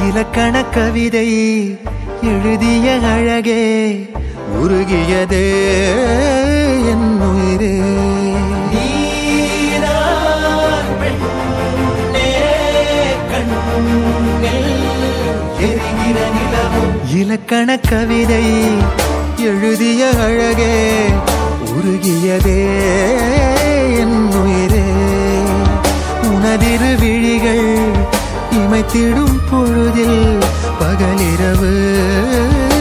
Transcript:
இலக்கண கவிதை எழுதிய அழகே உருகியதே என் உயிரே நீதான் பெண்ணே, கண்ணில் எரிகிற நிலவும். இலக்கண கவிதை எழுதிய அழகே உருகியதே என் உயிரே உனதிரு விழிகள் இமைத்திடும் பொழுதில் பகலிரவு